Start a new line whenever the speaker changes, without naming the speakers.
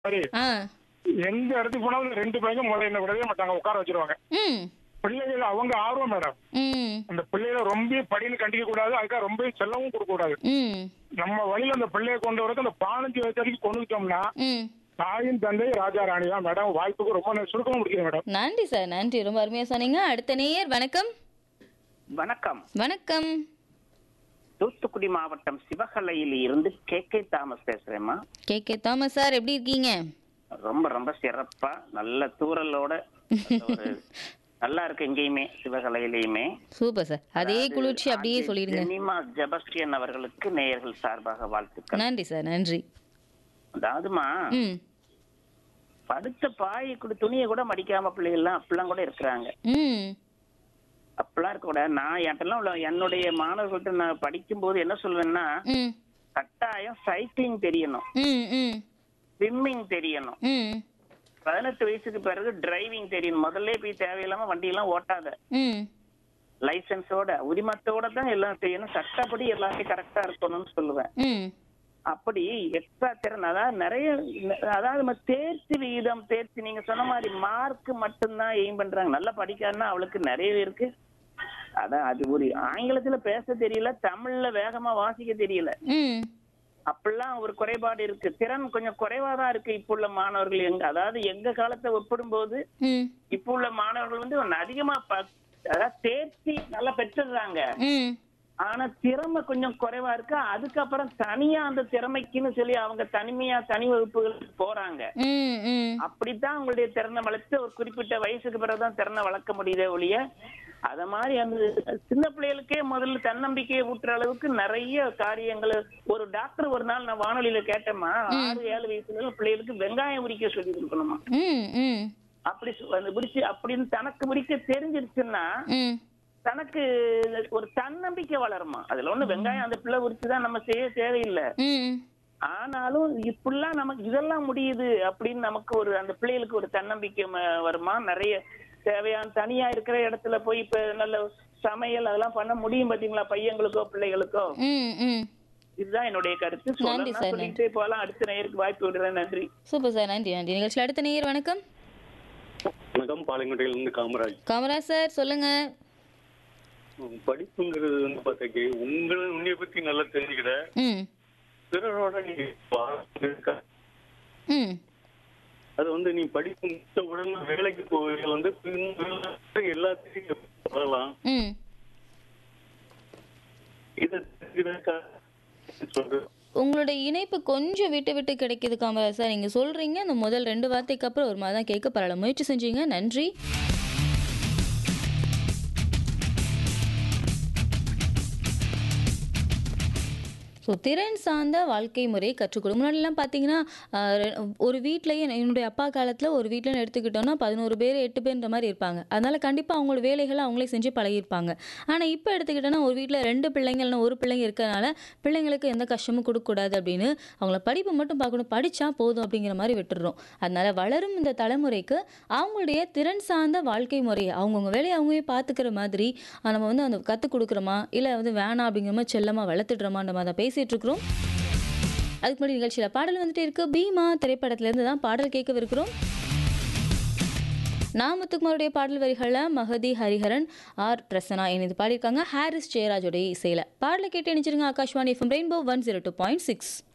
மாதிரி
ஆ
எந்த இடத்துக்கு போனாலும் ரெண்டு பையங்க முதல்ல என்ன விடவே மாட்டாங்க உட்கார வச்சிருவாங்க
ம்
பிள்ளைகள் அவங்க ஆர்வம் மேடம்
ம்
அந்த பிள்ளைகளை ரொம்ப படின்னு கண்டிக்க கூடாது அதுக்காக ரொம்ப செல்லவும் கொடுக்க கூடாது
ம்
நம்ம வழியில அந்த பிள்ளையை கொண்டு வரது அந்த பதினஞ்சு வயசு வரைக்கும் கொண்டு விட்டோம்னா
ம்
தாயின் தந்தை ராஜா ராணி தான் மேடம் வாய்ப்புக்கு ரொம்ப நான் சுருக்கமா முடிக்கிறேன் மேடம்
நன்றி சார் நன்றி ரொம்ப அருமையாக சொன்னீங்க அடுத்த நேயர் வணக்கம்
வணக்கம்
வணக்கம்
தூத்துக்குடி மாவட்டம் சிவகலையில் இருந்து கே கே தாமஸ் பேசுறேம்மா
கே கே தாமஸ் சார் எப்படி இருக்கீங்க
ரொம்ப ரொம்ப சிறப்பா நல்ல தூரலோட ஒரு நல்லா இருக்கு எங்கேயுமே சிவகலையிலயுமே
சூப்பர் சார் அதே குளிர்ச்சி அப்படியே சொல்லிடுங்க
ஜெனிமா ஜெபஸ்டியன் அவர்களுக்கு நேயர்கள் சார்பாக வாழ்த்துக்கள்
நன்றி சார் நன்றி
அதாவதுமா
ம்
படுத்த பாய் கூட துணியை கூட மடிக்காம பிள்ளைகள்லாம் அப்படிலாம் கூட இருக்கிறாங்க
ம்
அப்படிலாம் இருக்க கூட நான் என்கிட்டலாம் உள்ள என்னுடைய மாணவர்கள்ட்ட நான் படிக்கும்போது என்ன சொல்லுவேன்னா
ம்
கட்டாயம் சைக்கிளிங் தெரியணும்
ம் ம்
ஸ்விம்மிங் தெரியணும்
ம்
பதினெட்டு வயசுக்கு பிறகு டிரைவிங் தெரியும் முதல்ல போய் தேவையில்லாம வண்டி எல்லாம் ஓட்டாத
ம்
லைசென்ஸோட உரிமத்தோட தான் எல்லாம் செய்யணும் சட்டப்படி எல்லாமே கரெக்டா இருக்கணும்னு சொல்லுவேன்
ம்
அப்படி எக்ஸ்ட்ரா திறன் அதாவது நிறைய அதாவது நம்ம தேர்ச்சி விகிதம் தேர்ச்சி நீங்க சொன்ன மாதிரி மார்க் மட்டும்தான் எய்ம் பண்றாங்க நல்லா படிக்காருன்னா அவளுக்கு நிறைய இருக்கு அதான் அது ஒரு ஆங்கிலத்துல பேச தெரியல தமிழ்ல வேகமா வாசிக்க தெரியல
ம்
அப்படிலாம் ஒரு குறைபாடு இருக்கு திறன் கொஞ்சம் குறைவா தான் இருக்கு இப்போ உள்ள மாணவர்கள் எங்க அதாவது எங்க காலத்தை ஒப்பிடும்போது
ம்
இப்போ உள்ள மாணவர்கள் வந்து ஒண்ணு அதிகமா ப- அதாவது தேர்ச்சி நல்லா பெற்றுடுறாங்க
ம்
ஆனா திறமை கொஞ்சம் குறைவா இருக்கு அதுக்கப்புறம் தனியா அந்த திறமைக்குன்னு சொல்லி அவங்க தனிமையா தனி வகுப்புகளுக்கு போறாங்க
ம் ம்
அப்படித்தான் அவங்களுடைய திறனை வளர்த்து ஒரு குறிப்பிட்ட வயசுக்கு பிறகுதான் திறனை வளர்க்க முடியுதே ஒழிய அத மாதிரி அந்த சின்ன பிள்ளைகளுக்கே முதல்ல தன்னம்பிக்கையை ஊட்டுற அளவுக்கு நிறைய காரியங்கள் ஒரு டாக்டர் ஒரு நாள் நான் வானொலியில கேட்டேம்மா ஆறு ஏழு வயசுல பிள்ளைகளுக்கு வெங்காயம் உரிக்க சொல்லி கொடுக்கணுமா
ம் ம்
அப்படி சொ- அந்த பிடிச்சு அப்படின்னு தனக்கு பிடிக்க தெரிஞ்சிருச்சுன்னா
ம்
தனக்கு ஒரு தன்னம்பிக்கை வளருமா அதுல ஒண்ணு வெங்காயம் அந்த பிள்ளை உரிச்சுதான் நம்ம செய்ய தேவையில்லை
ம்
ஆனாலும் இப்படிலாம் நமக்கு இதெல்லாம் முடியுது அப்படின்னு நமக்கு ஒரு அந்த பிள்ளைகளுக்கு ஒரு தன்னம்பிக்கை ம- வருமா நிறைய தேவையான தனியா இருக்கிற இடத்துல போய் இப்ப நல்ல சமையல் அதெல்லாம் பண்ண முடியும் பாத்தீங்களா பையங்களுக்கோ பிள்ளைகளுக்கோ
ம் ம்
இதுதான் என்னுடைய கருத்து
நன்றி
சொல்லலாம்
சார்,
சொல்லிட்டே போகலாம் அடுத்த நேயருக்கு வாய்ப்பு விடுறேன் நன்றி
சூப்பர் சார் நன்றி நன்றி நிகழ்ச்சியில் அடுத்த நேயர் வணக்கம்
வணக்கம் பாளையங்கோட்டையிலிருந்து காமராஜ்
காமராஜ் சார் சொல்லுங்க
உம், படிப்புங்கிறது வந்து பார்த்தாக்கி உங்களை உன்னைய பத்தி நல்லா தெரிஞ்சுக்கிட
ம்
பிறரோட நீ வாழ்ந்து இருக்க.
ம்
அது வந்து நீ படிப்பு முடிச்ச உடனே வேலைக்கு போக வந்து பின் எல்லாத்தையும் வரலாம்
ம்
இதை தெரிஞ்சுக்கிட சொல்றேன்
உங்களுடைய இணைப்பு கொஞ்சம் விட்டு விட்டு கிடைக்குது காமராஜ் சார் நீங்கள் சொல்கிறீங்க அந்த முதல் ரெண்டு வார்த்தைக்கு அப்புறம் ஒரு மாதிரி தான் கேட்க பரவாயில்ல முயற்சி செஞ்சீங்க நன்றி ஸோ திறன் சார்ந்த வாழ்க்கை முறையை கற்றுக் கொடு முன்னாடிலாம் பார்த்தீங்கன்னா ஆஹ், ரெ- ஒரு வீட்லேயே என்னுடைய அப்பா காலத்தில் ஒரு வீட்டில் எடுத்துக்கிட்டோம்னா பதினோரு பேர் எட்டு பேர்ன்ற மாதிரி இருப்பாங்க அதனால கண்டிப்பாக அவங்களோட வேலைகளை அவங்களே செஞ்சு பழகியிருப்பாங்க ஆனால் இப்போ எடுத்துக்கிட்டோன்னா ஒரு வீட்டில் ரெண்டு பிள்ளைங்க இல்லைன்னா ஒரு பிள்ளைங்க இருக்கிறனால பிள்ளைங்களுக்கு எந்த கஷ்டமும் கொடுக்கக்கூடாது அப்படின்னு அவங்கள படிப்பு மட்டும் பார்க்கணும் படித்தா போதும் அப்படிங்கிற மாதிரி விட்டுடுறோம் அதனால வளரும் இந்த தலைமுறைக்கு அவங்களுடைய திறன் சார்ந்த வாழ்க்கை முறையை அவங்கவுங்க வேலையை அவங்களே பார்த்துக்கிற மாதிரி ஆஹ், நம்ம வந்து அந்த கற்றுக் கொடுக்குறோமா இல்லை வந்து வேணாம் அப்படிங்கிற மாதிரி செல்லமாக வளர்த்துடுறோமான்ற மாதிரி தான் பேசிகிட்டு இருக்கிறோம் அதுக்கு முன்னாடி நிகழ்ச்சியில் பாடல் வந்துட்டே இருக்கு பீமா திரைப்படத்திலேருந்து தான் பாடல் கேட்கவிருக்கிறோம் நாமத்துக்குமாருடைய பாடல் வரிகளில் மகதி ஹரிஹரன் ஆர் பிரசனா இணைந்து பாடியிருக்காங்க ஹாரிஸ் ஜெயராஜோடைய இசையில் பாடலை கேட்டு இணைச்சிருங்க Akashvani FM rainbow one zero two point six